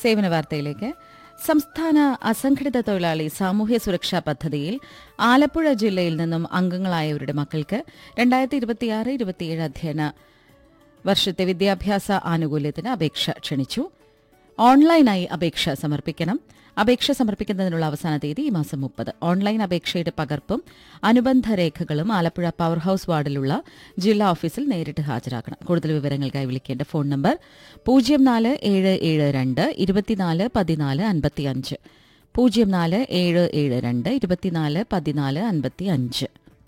സേവന വാർത്തയിലേക്ക് സംസ്ഥാന അസംഘടിത തൊഴിലാളി സാമൂഹ്യ സുരക്ഷാ പദ്ധതിയിൽ ആലപ്പുഴ ജില്ലയിൽ നിന്നും അംഗങ്ങളായവരുടെ മക്കൾക്ക് രണ്ടായിരത്തി ഇരുപത്തിയാറ് ഇരുപത്തിയേഴ് അധ്യയന വർഷത്തെ വിദ്യാഭ്യാസ ആനുകൂല്യത്തിന് അപേക്ഷ ക്ഷണിച്ചു ഓൺലൈനായി അപേക്ഷ സമർപ്പിക്കണം അപേക്ഷ സമർപ്പിക്കുന്നതിനുള്ള അവസാന തീയതി ഈ മാസം മുപ്പത് ഓൺലൈൻ അപേക്ഷയുടെ പകർപ്പും അനുബന്ധ രേഖകളും ആലപ്പുഴ പവർ ഹൌസ് വാർഡിലുള്ള ജില്ലാ ഓഫീസിൽ നേരിട്ട് ഹാജരാക്കണം കൂടുതൽ വിവരങ്ങൾക്കായി വിളിക്കേണ്ട ഫോൺ നമ്പർ പൂജ്യം നാല് ഏഴ് ഏഴ് രണ്ട് ഇരുപത്തിനാല് പതിനാല് അൻപത്തിയഞ്ച് പൂജ്യം നാല് ഏഴ് ഏഴ് രണ്ട് ഇരുപത്തിനാല് പതിനാല് അൻപത്തി അഞ്ച്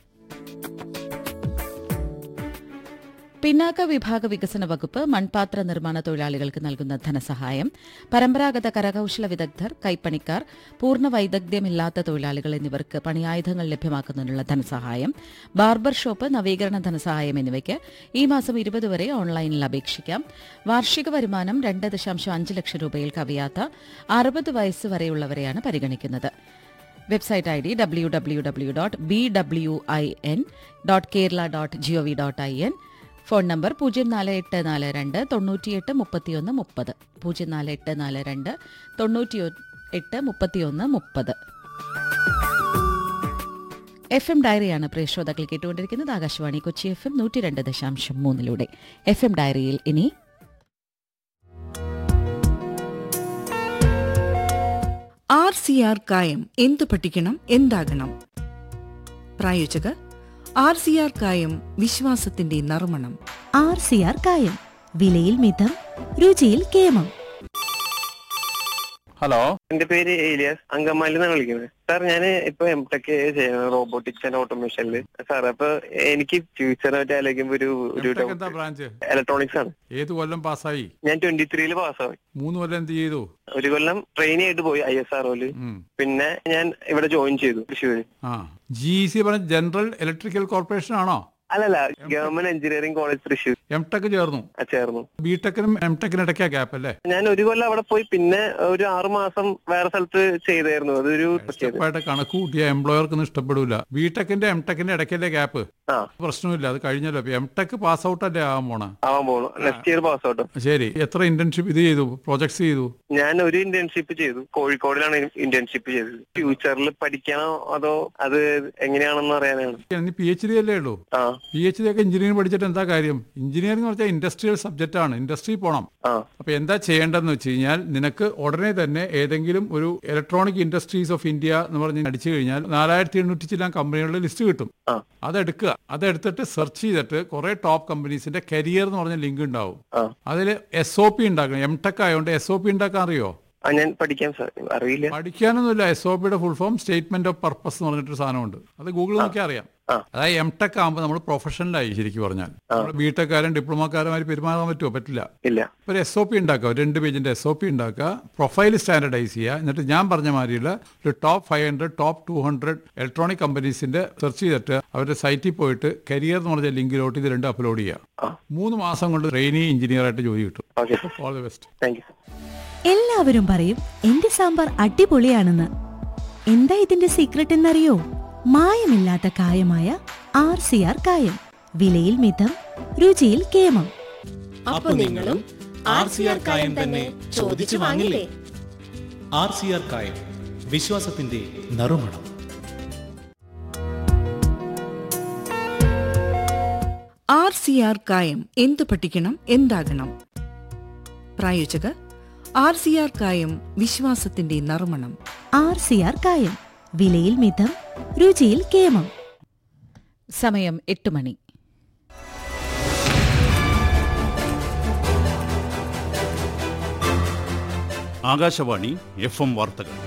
പിന്നാക്ക വിഭാഗ വികസന വകുപ്പ് മൺപാത്ര നിർമ്മാണ തൊഴിലാളികൾക്ക് നൽകുന്ന ധനസഹായം പരമ്പരാഗത കരകൌശല വിദഗ്ധർ കൈപ്പണിക്കാർ പൂർണ്ണ വൈദഗ്ധ്യമില്ലാത്ത തൊഴിലാളികൾ എന്നിവർക്ക് പണിയായുധങ്ങൾ ലഭ്യമാക്കുന്നതിനുള്ള ധനസഹായം ബാർബർ ഷോപ്പ് നവീകരണ ധനസഹായം എന്നിവയ്ക്ക് ഈ മാസം ഇരുപത് വരെ ഓൺലൈനിൽ അപേക്ഷിക്കാം വാർഷിക വരുമാനം രണ്ട് ദശാംശം അഞ്ച് ലക്ഷം രൂപയിൽ കവിയാത്ത അറുപത് വയസ്സ് വരെയുള്ളവരെയാണ് പരിഗണിക്കുന്നത് website I D W W W dot B W I N dot Kerala dot G O V dot I N phone number പൂജ്യം നാല് എട്ട് നാല് രണ്ട് തൊണ്ണൂറ്റിയെട്ട് മുപ്പത്തിയൊന്ന് മുപ്പത് പൂജ്യം നാല് എട്ട് നാല് രണ്ട് തൊണ്ണൂറ്റി എട്ട് മുപ്പത്തിയൊന്ന് മുപ്പത് എഫ് എം ഡയറിയാണ് പ്രിയ ശ്രോതാക്കൾ കേട്ടുകൊണ്ടിരിക്കുന്നത് ആകാശവാണി കൊച്ചി എഫ് എം നൂറ്റി രണ്ട് ദശാംശം മൂന്നിലൂടെ എഫ് എം ഡയറിയിൽ ഇനി ആർ സി ആർ കായം എന്തു പഠിക്കണം എന്താകണം പ്രായോജകർ ആർ സി ആർ കായം വിശ്വാസത്തിന്റെ നറുമണം ആർ സി ആർ കായം വിലയിൽ മിതം രുചിയിൽ കേമം ഹലോ എന്റെ പേര് ഏലിയാസ് അങ്കമാലി നിന്നാണ് വിളിക്കുന്നത് സാർ ഞാൻ ഇപ്പൊ എം ടെക് ചെയ്യുന്നത് റോബോട്ടിക്സ് ആൻഡ് ഓട്ടോമേഷനിൽ സാർ അപ്പൊ എനിക്ക് ഫ്യൂച്ചറിനെ പറ്റി ആലോചിക്കുമ്പോ ഒരു ഒരു എംടെക് എന്താ ബ്രാഞ്ച് ഇലക്ട്രോണിക്സ് ആണ് ഏത് കൊല്ലം പാസ്സായി ഞാൻ ട്വന്റി ത്രീയിൽ പാസ്സായി മൂന്ന് കൊല്ലം എന്ത് ചെയ്തു ഒരു കൊല്ലം ട്രെയിനിങ് ആയിട്ട് പോയി ഐ എസ് ആർഒയില് ഉം. പിന്നെ ഞാൻ ഇവിടെ ജോയിൻ ചെയ്തു തൃശ്ശൂര് ആ ജി സി പറഞ്ഞ ജനറൽ ഇലക്ട്രിക്കൽ കോർപ്പറേഷൻ ആണോ അല്ലല്ല government engineering college Thrissur M tech ചേർന്നു ആ, ചേർന്നു ബി ടെക്കിനും എം ടെക്കിനും ഇടയ്ക്കാ ഗ്യാപ്പ് അല്ലേ ഞാൻ ഒരു കൊല്ലം അവിടെ പോയി പിന്നെ ഒരു ആറു മാസം വേറെ സ്ഥലത്ത് ചെയ്തായിരുന്നു അതൊരു സ്റ്റെപ്പായിട്ട് കണക്ക് കൂട്ടിയ എംപ്ലോയർക്കൊന്നും ഇഷ്ടപ്പെടില്ല ബി ടെക്കിന്റെ എം ടെക്കിന്റെ ഇടയ്ക്കല്ലേ ഗ്യാപ്പ് ആ പ്രശ്നമില്ല അത് കഴിഞ്ഞല്ലോ എം ടെക് പാസ് ഔട്ട് അല്ലേ ആവാൻ പോണ ആവാൻ പോണു നെക്സ്റ്റ് ഇയർ പാസ് ഔട്ട് ശരി എത്ര ഇന്റേൺഷിപ്പ് ഇത് ചെയ്തു പ്രോജക്ട്സ് ചെയ്തു ഞാൻ ഒരു ഇന്റേൺഷിപ്പ് ചെയ്തു കോഴിക്കോടിലാണ് ഇന്റേൺഷിപ്പ് ചെയ്തത് ഫ്യൂച്ചറിൽ പഠിക്കണോ അതോ അത് എങ്ങനെയാണെന്ന് അറിയാനാണ് ഇനി പി എച്ച് ഡി അല്ലേ ഉള്ളൂ ആ പി എച്ച് ഡി ഒക്കെ എഞ്ചിനീയറിംഗ് പഠിച്ചിട്ട് എന്താ കാര്യം എഞ്ചിനീയറിംഗ് എന്ന് പറഞ്ഞാൽ ഇൻഡസ്ട്രിയൽ സബ്ജക്റ്റ് ആണ് ഇൻഡസ്ട്രി പോകണം ആ അപ്പൊ എന്താ ചെയ്യേണ്ടതെന്ന് വെച്ച് കഴിഞ്ഞാൽ നിനക്ക് ഉടനെ തന്നെ ഏതെങ്കിലും ഒരു ഇലക്ട്രോണിക് ഇൻഡസ്ട്രീസ് ഓഫ് ഇന്ത്യ എന്ന് പറഞ്ഞ് അടിച്ചു കഴിഞ്ഞാൽ നാലായിരത്തി എണ്ണൂറ്റി ചില കമ്പനികളുടെ ലിസ്റ്റ് കിട്ടും ആ അതെടുക്കുക അതെടുത്തിട്ട് സെർച്ച് ചെയ്തിട്ട് കുറെ ടോപ്പ് കമ്പനീസിന്റെ കരിയർ എന്ന് പറഞ്ഞ ലിങ്ക് ഉണ്ടാവും ആ അതിൽ എസ് ഒ പി ഉണ്ടാക്കണം എം ടെക് ആയതുകൊണ്ട് എസ് ഒ പി ഉണ്ടാക്കാൻ അറിയോ ആ ഞാൻ പഠിക്കാം സാർ അറിയില്ല പഠിക്കാനൊന്നുമില്ല എസ് ഒ പിയുടെ full form statement of purpose എന്ന് പറഞ്ഞിട്ടൊരു സാധനമുണ്ട് അത് ഗൂഗിൾ നോക്കിയാൽ അറിയാം ആ. അതായത് എം ടെക് ആകുമ്പോൾ നമ്മൾ പ്രൊഫഷണലായി ശരിക്കും പറഞ്ഞാൽ നമ്മൾ ബി ടെക്കാരും ഡിപ്ലോമക്കാരുമായി പെരുമാറാൻ പറ്റുമോ പറ്റില്ല ഇല്ല ഒരു എസ് ഒ പി ഉണ്ടാക്കുക ഒരു രണ്ട് പേജിന്റെ എസ് ഒ പി ഉണ്ടാക്കുക പ്രൊഫൈൽ സ്റ്റാൻഡർഡൈസ് ചെയ്യുക എന്നിട്ട് ഞാൻ പറഞ്ഞ മാതിരിയുള്ള ഒരു top five hundred top two hundred electronic കമ്പനീസിന്റെ സെർച്ച് ചെയ്തിട്ട് അവരുടെ സൈറ്റിൽ പോയിട്ട് കരിയർ എന്ന് പറഞ്ഞ ലിങ്കിലോട്ട് ഇത് രണ്ട് അപ്ലോഡ് ആ. ചെയ്യുക മൂന്ന് മാസം കൊണ്ട് ട്രെയിനി എഞ്ചിനീയർ ആയിട്ട് ജോലി കിട്ടും okay sir all the best thank you എല്ലാവരും പറയും എന്റെ സാമ്പാർ അടിപൊളിയാണെന്ന് എന്താ ഇതിന്റെ സീക്രട്ട് എന്നറിയോ മായമില്ലാത്ത കായമായ ആർ സി ആർ കായം വിലയിൽ മിതം രുചിയിൽ കേമം അപ്പൊ നിങ്ങളും ആർ സി ആർ കായം തന്നെ ചോദിച്ചു വാങ്ങില്ലേ ആർ സി ആർ കായം വിശ്വാസത്തിന്റെ നറുമണം ആർ സി ആർ കായം എന്തു പഠിക്കണം എന്താകണം പ്രായോജകർ ആർ സി ആർ കായം വിശ്വാസത്തിന്റെ നറുമണം ആർ സി ആർ കായം വിലയിൽ മിതം രുചിയിൽ കേമം സമയം എട്ട് മണി ആകാശവാണി എഫ് എം വാർത്തകൾ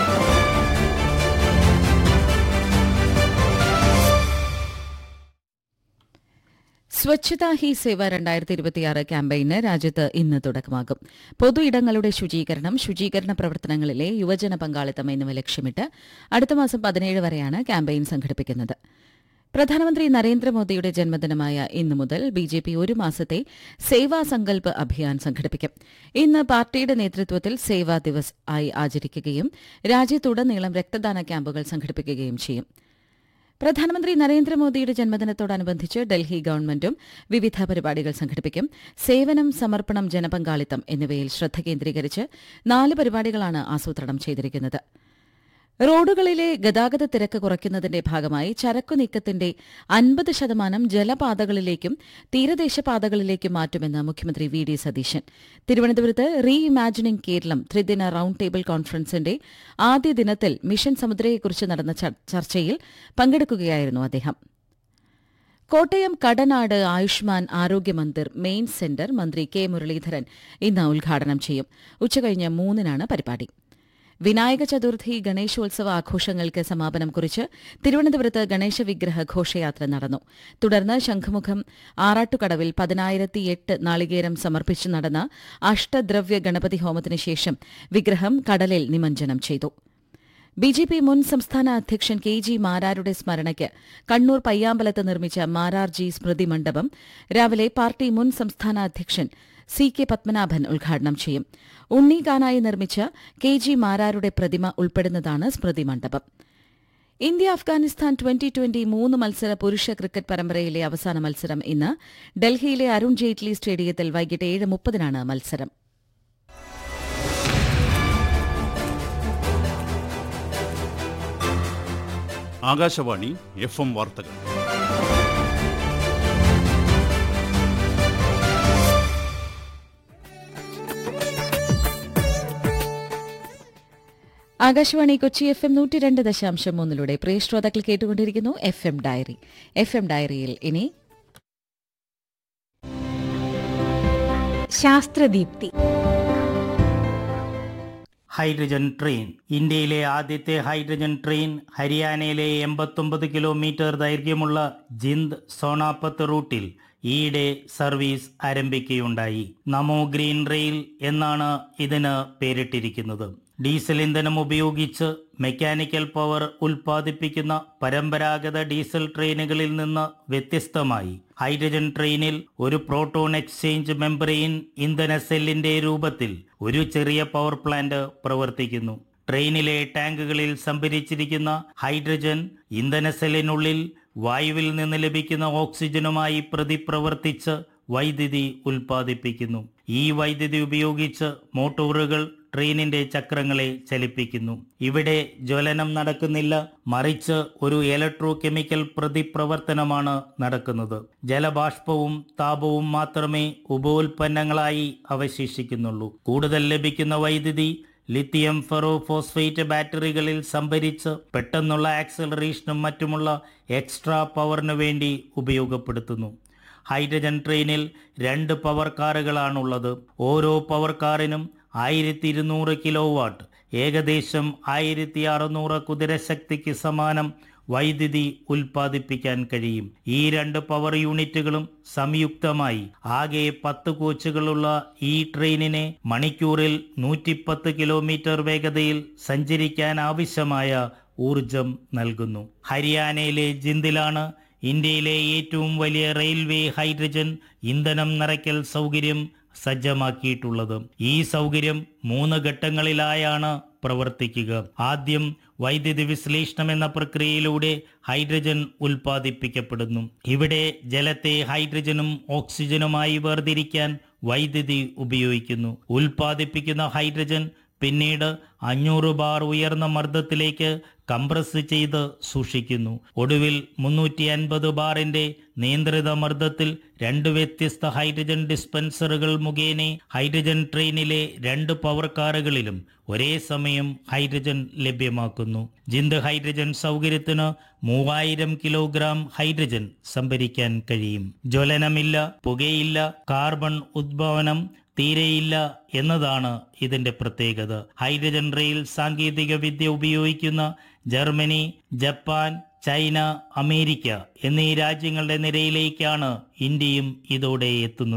സ്വച്ഛതാ ഹി സേവ രണ്ടായിരത്തി ഇരുപത്തിയാറ് ക്യാമ്പയിന് രാജ്യത്ത് ഇന്ന് തുടക്കമാകും പൊതു ഇടങ്ങളുടെ ശുചീകരണം ശുചീകരണ പ്രവർത്തനങ്ങളിലെ യുവജന പങ്കാളിത്തം എന്നിവ ലക്ഷ്യമിട്ട് അടുത്ത മാസം പതിനേഴ് വരെയാണ് ക്യാമ്പയിൻ സംഘടിപ്പിക്കുന്നത് പ്രധാനമന്ത്രി നരേന്ദ്രമോദിയുടെ ജന്മദിനമായ ഇന്നു മുതൽ ബി ജെ പി ഒരു മാസത്തെ സേവാ സങ്കല്പ് അഭിയാൻ സംഘടിപ്പിക്കും ഇന്ന് പാർട്ടിയുടെ നേതൃത്വത്തിൽ സേവാ ദിവസ് ആയി ആചരിക്കുകയും രാജ്യത്തുടനീളം രക്തദാന ക്യാമ്പുകൾ സംഘടിപ്പിക്കുകയും ചെയ്യും പ്രധാനമന്ത്രി നരേന്ദ്രമോദിയുടെ ജന്മദിനത്തോടനുബന്ധിച്ച് ഡൽഹി ഗവൺമെന്റും വിവിധ പരിപാടികൾ സംഘടിപ്പിക്കും സേവനം സമർപ്പണം ജനപങ്കാളിത്തം എന്നിവയിൽ ശ്രദ്ധ കേന്ദ്രീകരിച്ച് നാല് പരിപാടികളാണ് ആസൂത്രണം ചെയ്തിരിക്കുന്നത് റോഡുകളിലെ ഗതാഗത തിരക്ക് കുറയ്ക്കുന്നതിന്റെ ഭാഗമായി ചരക്കു നീക്കത്തിന്റെ അൻപത് ശതമാനം ജലപാതകളിലേക്കും തീരദേശ പാതകളിലേക്കും മാറ്റുമെന്ന് മുഖ്യമന്ത്രി വി ഡി സതീശൻ തിരുവനന്തപുരത്ത് റീ ഇമാജിനിംഗ് കേരളം ത്രിദിന റൌണ്ട് ടേബിൾ കോൺഫറൻസിന്റെ ആദ്യ ദിനത്തിൽ മിഷൻ സമുദ്രയെക്കുറിച്ച് നടന്ന ചർ- ചർച്ചയിൽ പങ്കെടുക്കുകയായിരുന്നു അദ്ദേഹം കോട്ടയം കടനാട് ആയുഷ്മാൻ ആരോഗ്യ മന്ദിർ മെയിൻ സെന്റർ മന്ത്രി കെ മുരളീധരൻ ഇന്ന് ഉദ്ഘാടനം ചെയ്യും ഉച്ചകഴിഞ്ഞ് മൂന്നിനാണ് പരിപാടി വിനായക ചതുർത്ഥി ഗണേശോത്സവ ആഘോഷങ്ങൾക്ക് സമാപനം കുറിച്ച് തിരുവനന്തപുരത്ത് ഗണേശ വിഗ്രഹ ഘോഷയാത്ര നടന്നു തുടർന്ന് ശംഖുമുഖം ആറാട്ടുകടവിൽ പതിനായിരത്തി എട്ട് നാളികേരം സമർപ്പിച്ച് നടന്ന അഷ്ടദ്രവ്യ ഗണപതി ഹോമത്തിന് ശേഷം വിഗ്രഹം കടലിൽ നിമജ്ജനം ചെയ്തു ബി ജെ പി മുൻ സംസ്ഥാന അധ്യക്ഷൻ കെ ജി മാരാരുടെ സ്മരണയ്ക്ക് കണ്ണൂർ പയ്യാമ്പലത്ത് നിർമ്മിച്ച മാരാർജി സ്മൃതി മണ്ഡപം രാവിലെ പാർട്ടി മുൻ സംസ്ഥാന അധ്യക്ഷൻ സി കെ പത്മനാഭൻ ഉദ്ഘാടനം ചെയ്യും ഉണ്ണീകാനായി നിർമ്മിച്ച കെ ജി മാരാരുടെ പ്രതിമ ഉൾപ്പെടുന്നതാണ് സ്മൃതി മണ്ഡപം ഇന്ത്യ അഫ്ഗാനിസ്ഥാൻ ട്വന്റി ട്വന്റി മൂന്ന് മത്സര പുരുഷ ക്രിക്കറ്റ് പരമ്പരയിലെ അവസാന മത്സരം ഇന്ന് ഡൽഹിയിലെ അരുൺ ജെയ്റ്റ്ലി സ്റ്റേഡിയത്തിൽ വൈകിട്ട് ഏഴ് മുപ്പതിനാണ് മത്സരം ആകാശവാണി എഫ് എം വാർത്തകൾ ആകാശവാണി കൊച്ചി എഫ് എം നൂറ്റി രണ്ട് ദശാംശം മൂന്നിലൂടെ പ്രിയ ശ്രോതാക്കൾ കേട്ടുകൊണ്ടിരിക്കുന്നു F M diary F M ഡയറിയിൽ ഇനി ശാസ്ത്രദീപ്തി ഹൈഡ്രജൻ ട്രെയിൻ ഇന്ത്യയിലെ ആദ്യത്തെ ഹൈഡ്രജൻ ട്രെയിൻ ഹരിയാനയിലെ എൺപത്തൊമ്പത് കിലോമീറ്റർ ദൈർഘ്യമുള്ള ജിന്ദ് സോണാപത്ത് റൂട്ടിൽ ഈയിടെ സർവീസ് ആരംഭിക്കുകയുണ്ടായി നമോ ഗ്രീൻ റെയിൽ എന്നാണ് ഇതിന് പേരിട്ടിരിക്കുന്നത് ഡീസൽ ഇന്ധനം ഉപയോഗിച്ച് മെക്കാനിക്കൽ പവർ ഉൽപ്പാദിപ്പിക്കുന്ന പരമ്പരാഗത ഡീസൽ ട്രെയിനുകളിൽ നിന്ന് വ്യത്യസ്തമായി ഹൈഡ്രജൻ ട്രെയിനിൽ ഒരു പ്രോട്ടോൺ എക്സ്ചേഞ്ച് മെമ്പറൈൻ ഇന്ധന സെല്ലിന്റെ രൂപത്തിൽ ഒരു ചെറിയ പവർ പ്ലാന്റ് പ്രവർത്തിക്കുന്നു ട്രെയിനിലെ ടാങ്കുകളിൽ സംഭരിച്ചിരിക്കുന്ന ഹൈഡ്രജൻ ഇന്ധന സെല്ലിനുള്ളിൽ വായുവിൽ നിന്ന് ലഭിക്കുന്ന ഓക്സിജനുമായി പ്രതിപ്രവർത്തിച്ച് വൈദ്യുതി ഉൽപ്പാദിപ്പിക്കുന്നു ഈ വൈദ്യുതി ഉപയോഗിച്ച് മോട്ടോറുകൾ ട്രെയിനിന്റെ ചക്രങ്ങളെ ചലിപ്പിക്കുന്നു ഇവിടെ ജ്വലനം നടക്കുന്നില്ല മറിച്ച് ഒരു ഇലക്ട്രോ കെമിക്കൽ പ്രതിപ്രവർത്തനമാണ് നടക്കുന്നത് ജലബാഷ്പവും താപവും മാത്രമേ ഉപോൽപ്പന്നങ്ങളായി അവശേഷിക്കുന്നുള്ളൂ കൂടുതൽ ലഭിക്കുന്ന വൈദ്യുതി ലിത്തിയം ഫെറോ ഫോസ്ഫേറ്റ് ബാറ്ററികളിൽ സംഭരിച്ച് പെട്ടെന്നുള്ള ആക്സലറേഷനും മറ്റുമുള്ള എക്സ്ട്രാ പവറിനു വേണ്ടി ഉപയോഗപ്പെടുത്തുന്നു ഹൈഡ്രജൻ ട്രെയിനിൽ രണ്ട് പവർ കാറുകളാണുള്ളത് ഓരോ പവർ കാറിനും ആയിരത്തി ഇരുന്നൂറ് കിലോ വാട്ട് ഏകദേശം ആയിരത്തി അറുന്നൂറ് കുതിരശക്തിക്ക് സമാനം വൈദ്യുതി ഉൽപ്പാദിപ്പിക്കാൻ കഴിയും ഈ രണ്ട് പവർ യൂണിറ്റുകളും സംയുക്തമായി ആകെ പത്ത് കോച്ചുകളുള്ള ഈ ട്രെയിനിനെ മണിക്കൂറിൽ നൂറ്റിപ്പത്ത് കിലോമീറ്റർ വേഗതയിൽ സഞ്ചരിക്കാൻ ആവശ്യമായ ഊർജം നൽകുന്നു ഹരിയാനയിലെ ജിന്ദിലാണ് ഇന്ത്യയിലെ ഏറ്റവും വലിയ റെയിൽവേ ഹൈഡ്രജൻ ഇന്ധനം നിറയ്ക്കൽ സൗകര്യം സജ്ജമാക്കിയിട്ടുള്ളത് ഈ സൗകര്യം മൂന്ന് ഘട്ടങ്ങളിലായാണ് പ്രവർത്തിക്കുക ആദ്യം വൈദ്യുതി വിശ്ലേഷണം എന്ന പ്രക്രിയയിലൂടെ ഹൈഡ്രജൻ ഉൽപ്പാദിപ്പിക്കപ്പെടുന്നു ഇവിടെ ജലത്തെ ഹൈഡ്രജനും ഓക്സിജനുമായി വേർതിരിക്കാൻ വൈദ്യുതി ഉപയോഗിക്കുന്നു ഉൽപ്പാദിപ്പിക്കുന്ന ഹൈഡ്രജൻ പിന്നീട് അഞ്ഞൂറ് ബാർ ഉയർന്ന മർദ്ദത്തിലേക്ക് കംപ്രസ് ചെയ്ത് സൂക്ഷിക്കുന്നു ഒടുവിൽ മുന്നൂറ്റി അൻപത് ബാറിന്റെ നിയന്ത്രിത മർദ്ദത്തിൽ രണ്ട് വ്യത്യസ്ത ഹൈഡ്രജൻ ഡിസ്പെൻസറുകൾ മുഖേന ഹൈഡ്രജൻ ട്രെയിനിലെ രണ്ട് പവർ കാറുകളിലും ഒരേ സമയം ഹൈഡ്രജൻ ലഭ്യമാക്കുന്നു ജിന്ദ് ഹൈഡ്രജൻ സൗകര്യത്തിന് മൂവായിരം കിലോഗ്രാം ഹൈഡ്രജൻ സംഭരിക്കാൻ കഴിയും ജ്വലനമില്ല പുകയില്ല കാർബൺ ഉദ്ഭവനം തീരെയില്ല എന്നതാണ് ഇതിന്റെ പ്രത്യേകത ഹൈഡ്രജൻ റെയിൽ സാങ്കേതിക വിദ്യ ഉപയോഗിക്കുന്ന ജർമ്മനി ജപ്പാൻ ചൈന അമേരിക്ക എന്നീ രാജ്യങ്ങളുടെ നിരയിലേക്കാണ് ഇന്ത്യയും ഇതോടെ എത്തുന്നത്